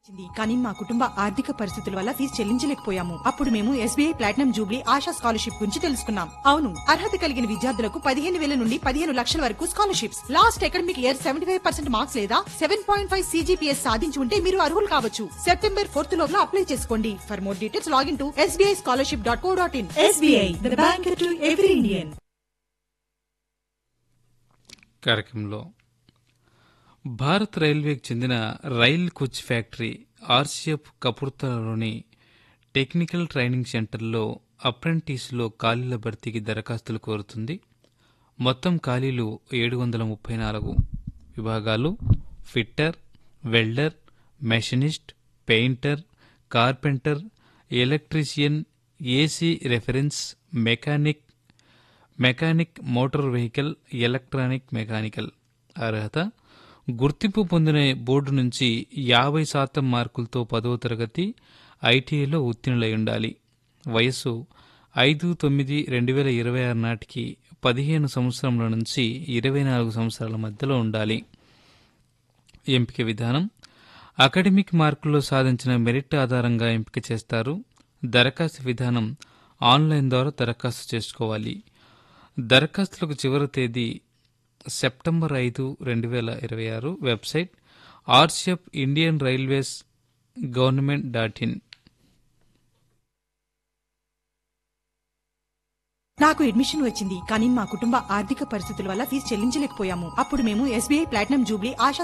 వచ్చింది కానీ మా కుటుంబ ఆర్థిక పరిస్థితుల వల్ల ఫీజు చెల్లించలేకపోయాము అప్పుడు మేము SBI platinum jubilee Asha scholarship గురించి తెలుసుకున్నాం అవును అర్హత కలిగిన విద్యార్థులకు పదిహేను వేల నుండి పదిహేను లక్షల వరకు scholarships last academic year seventy five percent marks లేదా సెవెన్ పాయింట్ ఫైవ్ సీజీపీఎస్ సాధించి ఉంటే మీరు అర్హులు కావచ్చు సెప్టెంబర్ ఫోర్త్ లోపల అప్లై చేసుకోండి for more details login to SBI scholarship dot co dot in SBI the bank to every Indian కార్యక్రమంలో భారత్ రైల్వేకి చెందిన రైల్ కోచ్ ఫ్యాక్టరీ ఆర్సీఎఫ్ కపుర్తలోని టెక్నికల్ ట్రైనింగ్ సెంటర్లో అప్రెంటిస్లో ఖాళీల భర్తీకి దరఖాస్తులు కోరుతుంది మొత్తం ఖాళీలు ఏడు వందల ముప్పై నాలుగు విభాగాలు fitter welder machinist painter carpenter electrician AC reference mechanic mechanic motor vehicle electronic mechanical అర్హత గుర్తింపు పొందిన బోర్డు నుంచి యాభై శాతం మార్కులతో పదవ తరగతి ఐటీఐలో ఉత్తీర్ణులై ఉండాలి వయస్సు ఐదు తొమ్మిది రెండు వేల ఇరవై ఆరు నాటికి పదిహేను సంవత్సరముల నుంచి ఇరవై నాలుగు సంవత్సరాల మధ్యలో ఉండాలి ఎంపిక విధానం అకాడమిక్ మార్కుల్లో సాధించిన మెరిట్ ఆధారంగా ఎంపిక చేస్తారు దరఖాస్తు విధానం ఆన్లైన్ ద్వారా దరఖాస్తు చేసుకోవాలి దరఖాస్తులకు చివరి తేదీ సెప్టెంబర్ ఐదు రెండు వేల ఇరవై ఆరు వెబ్సైట్ ఆర్షియప్ Indian railways government dot in నాకు అడ్మిషన్ వచ్చింది కానీ మా కుటుంబ ఆర్థిక పరిస్థితుల వల్ల ఫీజు చెల్లించలేకపోయాము అప్పుడు మేము ఎస్బీఐ ప్లాటినం జూబ్లీ ఆశా